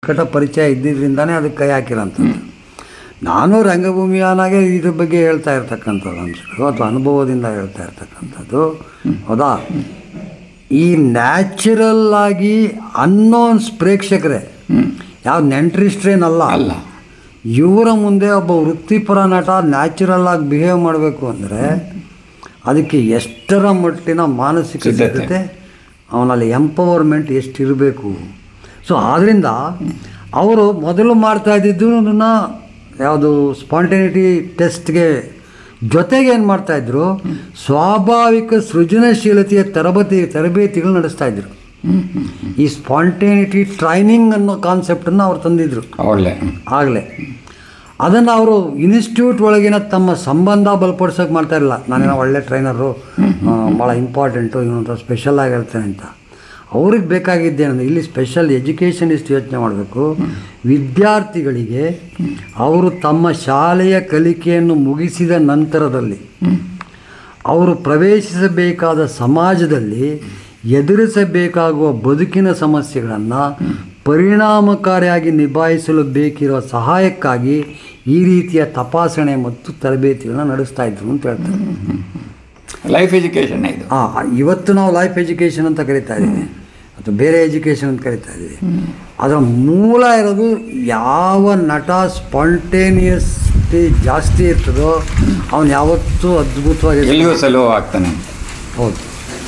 ನಿಕಟ ಪರಿಚಯ ಇದ್ದಿದ್ದರಿಂದಾನೇ ಅದಕ್ಕೆ ಕೈ ಹಾಕಿರೋಂಥದ್ದು ನಾನು ರಂಗಭೂಮಿಯಾನಾಗೆ ಇದ್ರ ಬಗ್ಗೆ ಹೇಳ್ತಾ ಇರ್ತಕ್ಕಂಥದ್ದು ಅಂಶಗಳು ಅಥವಾ ಅನುಭವದಿಂದ ಹೇಳ್ತಾ ಇರ್ತಕ್ಕಂಥದ್ದು ಹೌದಾ ಈ ನ್ಯಾಚುರಲ್ ಆಗಿ ಅನ್ನೋನ್ಸ್ ಪ್ರೇಕ್ಷಕರೇ ಯಾವ ನೆಂಟ್ರಿಸ್ಟ್ರೇನಲ್ಲ ಅಲ್ಲ ಇವರ ಮುಂದೆ ಒಬ್ಬ ವೃತ್ತಿಪರ ನಟ ನ್ಯಾಚುರಲ್ ಆಗಿ ಬಿಹೇವ್ ಮಾಡಬೇಕು ಅಂದರೆ ಅದಕ್ಕೆ ಎಷ್ಟರ ಮಟ್ಟಿನ ಮಾನಸಿಕ ಸಿದ್ಧತೆ. ಸಿದ್ಧತೆ ಅವನಲ್ಲಿ ಎಂಪವರ್ಮೆಂಟ್ ಎಷ್ಟಿರಬೇಕು ಸೊ ಆದ್ದರಿಂದ ಅವರು ಮೊದಲು ಮಾಡ್ತಾ ಇದ್ದಿದ್ದು ಅದನ್ನ ಯಾವುದು ಸ್ಪಾಂಟೇನಿಟಿ ಟೆಸ್ಟ್ಗೆ ಜೊತೆಗೆ ಏನು ಮಾಡ್ತಾಯಿದ್ರು ಸ್ವಾಭಾವಿಕ ಸೃಜನಶೀಲತೆಯ ತರಬೇತಿ ತರಬೇತಿಗಳು ನಡೆಸ್ತಾ ಇದ್ರು ಈ ಸ್ಪಾಂಟೇನಿಟಿ ಟ್ರೈನಿಂಗ್ ಅನ್ನೋ ಕಾನ್ಸೆಪ್ಟನ್ನು ಅವ್ರು ತಂದಿದ್ರು ಒಳ್ಳೆ ಆಗಲೇ ಅದನ್ನು ಅವರು ಇನ್ಸ್ಟಿಟ್ಯೂಟ್ ಒಳಗಿನ ತಮ್ಮ ಸಂಬಂಧ ಬಲಪಡಿಸೋಕೆ ಮಾಡ್ತಾ ಇರಲಿಲ್ಲ ನಾನೇನೋ ಒಳ್ಳೆ ಟ್ರೈನರು ಭಾಳ ಇಂಪಾರ್ಟೆಂಟು ಇವನಂತ ಸ್ಪೆಷಲ್ ಆಗಿ ಹೇಳ್ತೇನೆ ಅಂತ ಅವ್ರಿಗೆ ಬೇಕಾಗಿದ್ದೇನೆಂದ್ರೆ ಇಲ್ಲಿ ಸ್ಪೆಷಲ್ ಎಜುಕೇಷನ್ ಇಷ್ಟು ಯೋಚನೆ ಮಾಡಬೇಕು ವಿದ್ಯಾರ್ಥಿಗಳಿಗೆ ಅವರು ತಮ್ಮ ಶಾಲೆಯ ಕಲಿಕೆಯನ್ನು ಮುಗಿಸಿದ ನಂತರದಲ್ಲಿ ಅವರು ಪ್ರವೇಶಿಸಬೇಕಾದ ಸಮಾಜದಲ್ಲಿ ಎದುರಿಸಬೇಕಾಗುವ ಬದುಕಿನ ಸಮಸ್ಯೆಗಳನ್ನು ಪರಿಣಾಮಕಾರಿಯಾಗಿ ನಿಭಾಯಿಸಲು ಬೇಕಿರುವ ಸಹಾಯಕ್ಕಾಗಿ ಈ ರೀತಿಯ ತಪಾಸಣೆ ಮತ್ತು ತರಬೇತಿಗಳನ್ನ ನಡೆಸ್ತಾ ಇದ್ರು ಅಂತ ಹೇಳ್ತಾರೆ ಲೈಫ್ ಎಜುಕೇಷನ್ ಇದು ಆ, ಇವತ್ತು ನಾವು ಲೈಫ್ ಎಜುಕೇಷನ್ ಅಂತ ಕರಿತಾ ಇದ್ದೀವಿ ಅಥವಾ ಬೇರೆ ಎಜುಕೇಷನ್ ಅಂತ ಕರಿತಾ ಇದ್ದೀವಿ ಅದರ ಮೂಲ ಇರೋದು ಯಾವ ನಟ ಸ್ಪಾಂಟೇನಿಯಸ್ಟಿ ಜಾಸ್ತಿ ಇರ್ತದೋ ಅವನು ಯಾವತ್ತೂ ಅದ್ಭುತವಾಗಿ ಎಲ್ಲಿಯೂ ಸಲುವ ಆಗ್ತಾನೆ ಹೌದು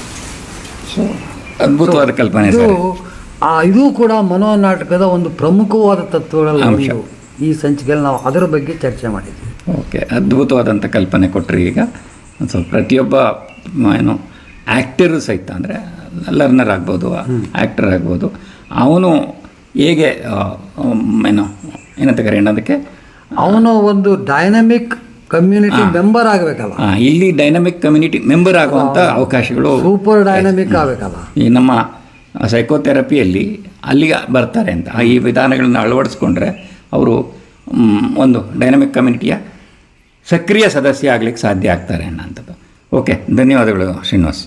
ಸೊ ಅದ್ಭುತವಾದ ಕಲ್ಪನೆ ಇದು ಸರ್ ಆ ಇದು ಕೂಡ ಮನೋನಾಟಕದ ಒಂದು ಪ್ರಮುಖವಾದ ತತ್ವಗಳಲ್ಲಿ ಅಂಶ. ಒಂದು ಈ ಸಂಚಿಕೆಯಲ್ಲಿ ನಾವು ಅದರ ಬಗ್ಗೆ ಚರ್ಚೆ ಮಾಡಿದ್ವಿ ಓಕೆ ಅದ್ಭುತವಾದಂಥ ಕಲ್ಪನೆ ಕೊಟ್ಟರೆ ಈಗ ಸೊ ಪ್ರತಿಯೊಬ್ಬ ಮ- ಏನು ಆ್ಯಕ್ಟರು ಸಹಿತ ಅಂದರೆ ಲರ್ನರ್ ಆಗ್ಬೋದು ಆ್ಯಕ್ಟರ್ ಆಗ್ಬೋದು ಅವನು ಹೇಗೆ ಆ, ಮ್, ಏನು ಏನಂತ ಕರೆಯೋಣ ಅದಕ್ಕೆ ಅವನು ಒಂದು ಡೈನಮಿಕ್ ಕಮ್ಯುನಿಟಿ ಮೆಂಬರ್ ಆಗಬೇಕಲ್ಲ ಆ, ಇಲ್ಲಿ ಡೈನಮಿಕ್ ಕಮ್ಯುನಿಟಿ ಮೆಂಬರ್ ಆಗುವಂಥ ಅವಕಾಶಗಳು ಸೂಪರ್ ಡೈನಮಿಕ್ ಆಗಬೇಕಲ್ಲ ಈ ನಮ್ಮ ಸೈಕೋಥೆರಪಿಯಲ್ಲಿ ಅಲ್ಲಿಗೆ ಬರ್ತಾರೆ ಅಂತ ಆ ಈ ವಿಧಾನಗಳನ್ನ ಅಳವಡಿಸ್ಕೊಂಡ್ರೆ ಅವರು ಮ್, ಒಂದು ಡೈನಮಿಕ್ ಕಮ್ಯುನಿಟಿಯ ಸಕ್ರಿಯ ಸದಸ್ಯ ಆಗ್ಲಿಕ್ಕೆ ಸಾಧ್ಯ ಆಗ್ತಾರೆ ಅನ್ನೋಂಥದ್ದು ಓಕೆ ಧನ್ಯವಾದಗಳು ಶ್ರೀನಿವಾಸ್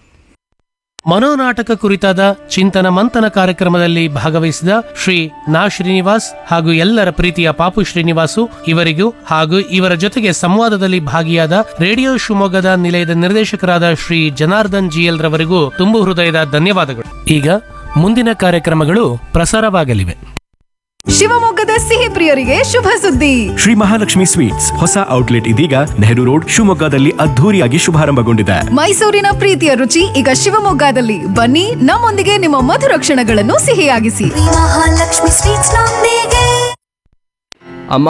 ಮನೋನಾಟಕ ಕುರಿತಾದ ಚಿಂತನ ಮಂಥನ ಕಾರ್ಯಕ್ರಮದಲ್ಲಿ ಭಾಗವಹಿಸಿದ ಶ್ರೀ ನಾ ಶ್ರೀನಿವಾಸ್ ಹಾಗೂ ಎಲ್ಲರ ಪ್ರೀತಿಯ ಪಾಪು ಶ್ರೀನಿವಾಸು ಇವರಿಗೂ ಹಾಗೂ ಇವರ ಜೊತೆಗೆ ಸಂವಾದದಲ್ಲಿ ಭಾಗಿಯಾದ ರೇಡಿಯೋ ಶಿವಮೊಗ್ಗದ ನಿಲಯದ ನಿರ್ದೇಶಕರಾದ ಶ್ರೀ ಜನಾರ್ದನ್ ಜಿಎಲ್ ರವರಿಗೂ ತುಂಬು ಹೃದಯದ ಧನ್ಯವಾದಗಳು ಈಗ ಮುಂದಿನ ಕಾರ್ಯಕ್ರಮಗಳು ಪ್ರಸಾರವಾಗಲಿವೆ ಶಿವಮೊಗ್ಗದ ಸಿಹಿ ಪ್ರಿಯರಿಗೆ ಶುಭ ಸುದ್ದಿ ಶ್ರೀ ಮಹಾಲಕ್ಷ್ಮಿ ಸ್ವೀಟ್ಸ್ ಹೊಸ ಔಟ್ಲೆಟ್ ಇದೀಗ ನೆಹರು ರೋಡ್ ಶಿವಮೊಗ್ಗದಲ್ಲಿ ಅದ್ಧೂರಿಯಾಗಿ ಶುಭಾರಂಭಗೊಂಡಿದೆ ಮೈಸೂರಿನ ಪ್ರೀತಿಯ ರುಚಿ ಈಗ ಶಿವಮೊಗ್ಗದಲ್ಲಿ ಬನ್ನಿ ನಮ್ಮೊಂದಿಗೆ ನಿಮ್ಮ ಮಧುರ ಕ್ಷಣಗಳನ್ನು ಸಿಹಿಯಾಗಿಸಿ ಮಹಾಲಕ್ಷ್ಮಿ ಸ್ವೀಟ್ಸ್ ನೊಂದಿಗೆ ಅಮ್ಮ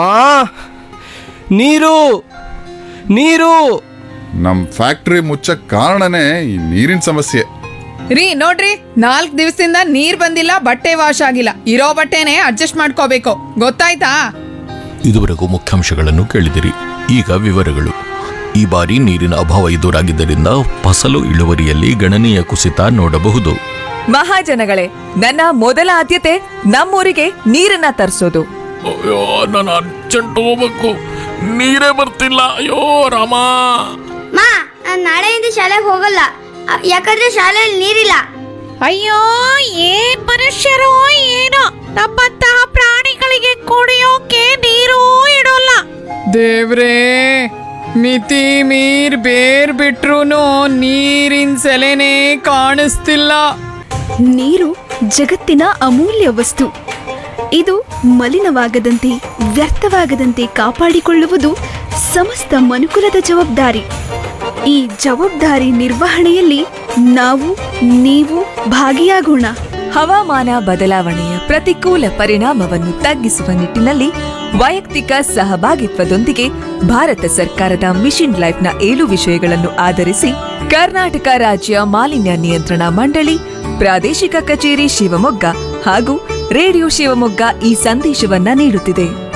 ನೀರು ನೀರು ನಮ್ ಫ್ಯಾಕ್ಟ್ರಿ ಮುಚ್ಚಕ್ ಕಾರಣನೇ ಈ ನೀರಿನ ಸಮಸ್ಯೆ ರೀ ನೋಡ್ರಿ ನಾಲ್ಕ್ ದಿವಸದಿಂದ ನೀರ್ ಬಂದಿಲ್ಲ ಬಟ್ಟೆ ವಾಶ್ ಆಗಿಲ್ಲ ಇರೋ ಬಟ್ಟೆನೆ ಅಡ್ಜಸ್ಟ್ ಮಾಡ್ಕೋಬೇಕು ಗೊತ್ತಾಯ್ತಾ ಇದುವರೆಗೂ ಮುಖ್ಯಾಂಶಗಳನ್ನು ಕೇಳಿದಿರಿ ಈಗ ವಿವರಗಳು ಈ ಬಾರಿ ನೀರಿನ ಅಭಾವ ಎದುರಾಗಿದ್ದರಿಂದ ಫಸಲು ಇಳುವರಿಯಲ್ಲಿ ಗಣನೀಯ ಕುಸಿತ ನೋಡಬಹುದು ಮಹಾಜನಗಳೇ ನನ್ನ ಮೊದಲ ಆದ್ಯತೆ ನಮ್ಮೂರಿಗೆ ನೀರನ್ನ ತರಿಸೋದು ಅಯ್ಯೋ ನಾನು ಅರ್ಜೆಂಟ್ ಹೋಗ್ಬೇಕು ನೀರೇ ಬರ್ತಿಲ್ಲ ಅಯ್ಯೋ ರಾಮ ಮಾ ನಾನ್ ನಾಳೆಯಿಂದ ಶಾಲೆಗೆ ಹೋಗಲ್ಲ ಅ- ಯಾಕಂದ್ರೆ ಶಾಲೆಯಲ್ಲಿ ನೀರಿಲ್ಲ ಅಯ್ಯೋ ಏನ್ ಮನುಷ್ಯರೋ ಏನೋ ನಮ್ಮಂತಹ ಪ್ರಾಣಿಗಳಿಗೆ ಕುಡಿಯೋಕೆ ನೀರು ಇಡೋಲ್ಲ ದೇವ್ರೇ ಮಿತಿ ಮೀರ್ ಬೇರ್ ಬಿಟ್ರು ನೀರಿನ ಸೆಲೆನೇ ಕಾಣಿಸ್ತಿಲ್ಲ ನೀರು ಜಗತ್ತಿನ ಅಮೂಲ್ಯ ವಸ್ತು ಇದು ಮಲಿನವಾಗದಂತೆ ವ್ಯರ್ಥವಾಗದಂತೆ ಕಾಪಾಡಿಕೊಳ್ಳುವುದು ಸಮಸ್ತ ಮನುಕುಲದ ಜವಾಬ್ದಾರಿ ಈ ಜವಾಬ್ದಾರಿ ನಿರ್ವಹಣೆಯಲ್ಲಿ ನಾವು ನೀವು ಭಾಗಿಯಾಗೋಣ ಹವಾಮಾನ ಬದಲಾವಣೆಯ ಪ್ರತಿಕೂಲ ಪರಿಣಾಮವನ್ನು ತಗ್ಗಿಸುವ ನಿಟ್ಟಿನಲ್ಲಿ ವೈಯಕ್ತಿಕ ಸಹಭಾಗಿತ್ವದೊಂದಿಗೆ ಭಾರತ ಸರ್ಕಾರದ ಮಿಷನ್ ಲೈಫ್ನ ಏಳು ವಿಷಯಗಳನ್ನು ಆಧರಿಸಿ ಕರ್ನಾಟಕ ರಾಜ್ಯ ಮಾಲಿನ್ಯ ನಿಯಂತ್ರಣ ಮಂಡಳಿ ಪ್ರಾದೇಶಿಕ ಕಚೇರಿ ಶಿವಮೊಗ್ಗ ಹಾಗೂ ರೇಡಿಯೋ ಶಿವಮೊಗ್ಗ ಈ ಸಂದೇಶವನ್ನ ನೀಡುತ್ತಿದೆ